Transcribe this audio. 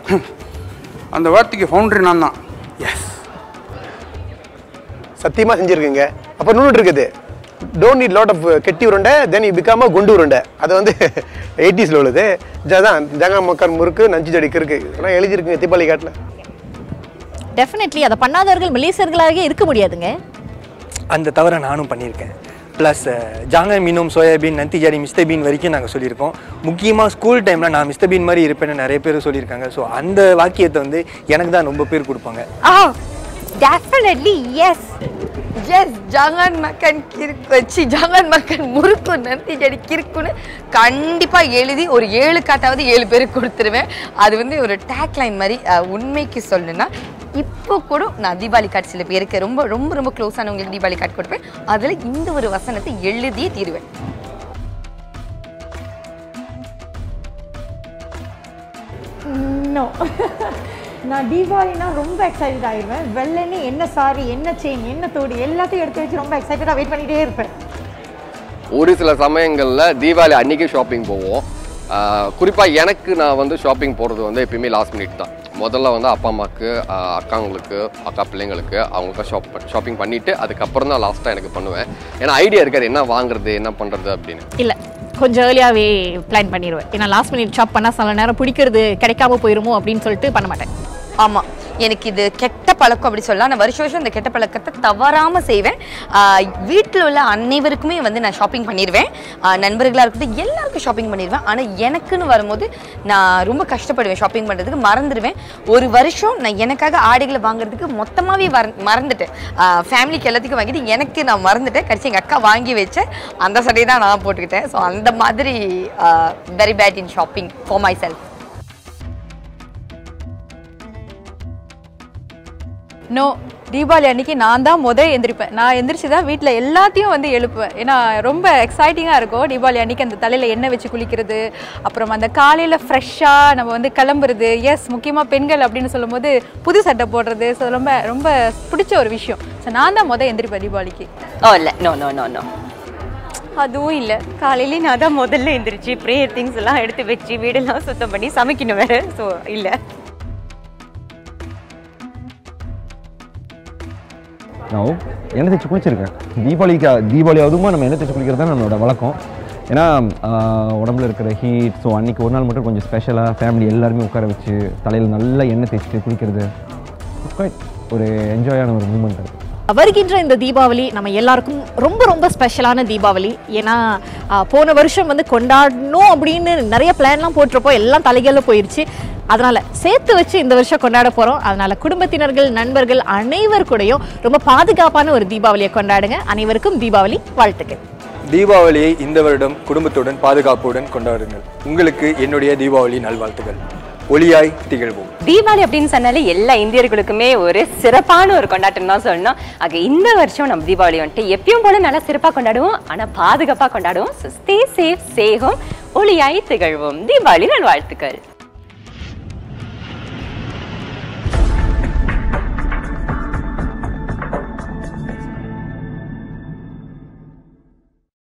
அந்த வார்த்தைக்கு ஃபவுண்டரி நான் தான் எஸ் சத்தியமாக செஞ்சுருக்கீங்க அப்போ இன்னொன்று இருக்குது டோன்ட் நீட் லாட் ஆஃப் கெட்டி உருண்டை தென் யூ பிகாம குண்டு உருண்டை அது வந்து எயிட்டிஸில் உள்ளது ஜதான் ஜங்கா மக்கள் முறுக்கு நஞ்சு செடி கிறுக்கு இதெல்லாம் எழுதியிருக்குங்க தீபாவளி காட்டில் டெஃபினெட்லி அதை பண்ணாதவர்கள் மலேசியர்களாகவே இருக்க முடியாதுங்க அந்த தவிர நானும் பண்ணியிருக்கேன் ப்ளஸ் ஜாங்க மீனும் சோயாபீன் நந்தி ஜாடி மிஸ்டர் பீன் வரைக்கும் நாங்கள் சொல்லியிருக்கோம் முக்கியமாக ஸ்கூல் டைமில் நான் மிஸ்டர் பீன் மாதிரி இருப்பேன்னு நிறைய பேர் சொல்லியிருக்காங்க ஸோ அந்த வாக்கியத்தை வந்து எனக்கு தான் ரொம்ப பேர் கொடுப்பாங்க Ah, definitely yes. Yes, jangan makan kirku, சி jangan makan முறுக்கு நந்தி ஜடி கிறுக்குன்னு கண்டிப்பா எழுதி ஒரு ஏழு காட்டாவது ஏழு பேருக்கு கொடுத்துருவேன் அது வந்து ஒரு டேக் லைன் மாதிரி அஹ், உண்மைக்கு சொல்லணும்னா இப்போ கூட நான் தீபாவளி கார்டு சில பேருக்கு ரொம்ப ரொம்ப ரொம்ப க்ளோஸ் ஆனவங்களுக்கு தீபாவளி கார்டு கொடுப்பேன் அதில் இந்த ஒரு வசனத்தை எழுதியே தீருவேன் நோ நான் தீபாவளினா ரொம்ப எக்ஸைட்டட் ஆயிடுவேன் வெள்ளனே என்ன சாரி என்ன செயின் என்ன தோடு எல்லாத்தையும் எடுத்து வச்சு ரொம்ப எக்ஸைட்டடாக வெயிட் பண்ணிட்டே இருப்பேன் ஒரு சில சமயங்களில் தீபாவளி அன்னைக்கு ஷாப்பிங் போவோம் குறிப்பாக எனக்கு நான் வந்து ஷாப்பிங் போகிறது வந்து எப்பயுமே லாஸ்ட் மினிட் தான் முதல்ல வந்து அப்பா அம்மாவுக்கு ஆஹ் அக்காங்களுக்கு அக்கா பிள்ளைங்களுக்கு அவங்களுக்கு ஷாப் ஷாப்பிங் பண்ணிவிட்டு அதுக்கப்புறம் தான் லாஸ்ட்டாக எனக்கு பண்ணுவேன் ஏன்னா ஐடியா இருக்காது என்ன வாங்குறது என்ன பண்ணுறது அப்படின்னு இல்லை கொஞ்சம் ஏர்லியாகவே பிளான் பண்ணிடுவேன் ஏன்னா லாஸ்ட் மினிட் ஷாப் பண்ணால் சில நேரம் பிடிக்கிறது கிடைக்காம போயிருமோ அப்படின்னு சொல்லிட்டு பண்ண மாட்டேன் ஆமா எனக்கு இது கெட்ட பழக்கம் அப்படி சொல்லலாம் நான் வருஷம் வருஷம் இந்த கெட்ட பழக்கத்தை தவறாம செய்வேன் வீட்டில் உள்ள அனைவருக்குமே வந்து நான் ஷாப்பிங் பண்ணிடுவேன் ஆஹ் நண்பர்களா இருக்கட்டும் எல்லாருக்கும் ஷாப்பிங் பண்ணிடுவேன் ஆனா எனக்குன்னு வரும்போது நான் ரொம்ப கஷ்டப்படுவேன் ஷாப்பிங் பண்றதுக்கு மறந்துடுவேன் ஒரு வருஷம் நான் எனக்காக ஆடைகளை வாங்குறதுக்கு மொத்தமாவே வர மறந்துட்டேன் ஃபேமிலிக்கு எல்லாத்துக்கும் வாங்கிட்டு எனக்கு நான் மறந்துட்டேன் கடைசி எங்க அக்கா வாங்கி வச்ச அந்த சட்டையை தான் நான் போட்டுக்கிட்டேன் ஸோ அந்த மாதிரி very bad in shopping for myself no Deepavali அன்னைக்கு நான் தான் முத எந்திரிப்பேன் நான் எந்திரிச்சு தான் வீட்டில் எல்லாத்தையும் வந்து எழுப்புவேன் ஏன்னா ரொம்ப எக்ஸைட்டிங்காக இருக்கும் தீபாவளி அன்னைக்கு அந்த தலையில் எண்ணெய் வச்சு குளிக்கிறது அப்புறம் அந்த காலையில் ஃப்ரெஷ்ஷாக நம்ம வந்து கிளம்புறது எஸ் முக்கியமாக பெண்கள் அப்படின்னு சொல்லும்போது புது சட்டை போடுறது ஸோ ரொம்ப ரொம்ப பிடிச்ச ஒரு விஷயம் ஸோ நான் தான் முத எந்திரிப்பேன் தீபாவளிக்கு ஓ இல்லை நோ நோ நோ நோ அதுவும் இல்லை காலையிலே நான் தான் முதல்ல எந்திரிச்சு ப்ரேயர் திங்ஸ் எல்லாம் எடுத்து வச்சு வீடெல்லாம் சுத்தம் பண்ணி சமைக்கணும் வேற ஸோ இல்லை நான் எண்ணெய் தேய்ச்சி குளிச்சிருக்கேன் தீபாவளிக்கு தீபாவளி அதுமா நம்ம எண்ணெய் தேய்ச்சி குளிக்கிறது தான் நம்மளோட வழக்கம் ஏன்னா ஆஹ், உடம்புல இருக்கிற ஹீட் ஸோ அன்றைக்கி ஒரு நாள் மட்டும் கொஞ்சம் ஸ்பெஷலாக ஃபேமிலி எல்லாருமே உட்கார வச்சு தலையில் நல்லா எண்ணெய் தேய்ச்சிட்டு குளிக்கிறது quite ஒரு என்ஜாயான ஒரு மூமெண்ட் அது வருகின்ற இந்த தீபாவளி நம்ம எல்லாருக்கும் ரொம்ப ரொம்ப ஸ்பெஷலான தீபாவளி ஏன்னா ஆ, போன வருஷம் வந்து கொண்டாடணும் அப்படின்னு நிறைய பிளான்லாம் போட்டிருப்போம் எல்லாம் தலைகளில் போயிடுச்சு அதனால சேர்த்து வச்சு இந்த வருஷம் கொண்டாட போறோம் அதனால குடும்பத்தினர்கள் நண்பர்கள் அனைவர் கூடயும் ரொம்ப பாதுகாப்பான ஒரு தீபாவளியை கொண்டாடுங்க அனைவருக்கும் தீபாவளி வாழ்த்துக்கள் தீபாவளியை இந்த வருடம் குடும்பத்துடன் பாதுகாப்புடன் கொண்டாடுங்கள் உங்களுக்கு என்னுடைய தீபாவளி நல்வாழ்த்துக்கள் ஒளியாய் திகழ்வோம் தீபாவளி அப்படின்னு சொன்னாலே எல்லா இந்தியர்களுக்குமே ஒரு சிறப்பான ஒரு கொண்டாட்டம் தான் சொல்லணும் ஆக இந்த வருஷம் நம்ம தீபாவளி வந்துட்டு எப்பயும் போல நல்லா சிறப்பாக கொண்டாடுவோம் ஆனால் பாதுகாப்பாக கொண்டாடுவோம் ஸ்டே சேஃப் சேகம் ஒளியாய் திகழ்வோம் தீபாவளி நல்வாழ்த்துக்கள்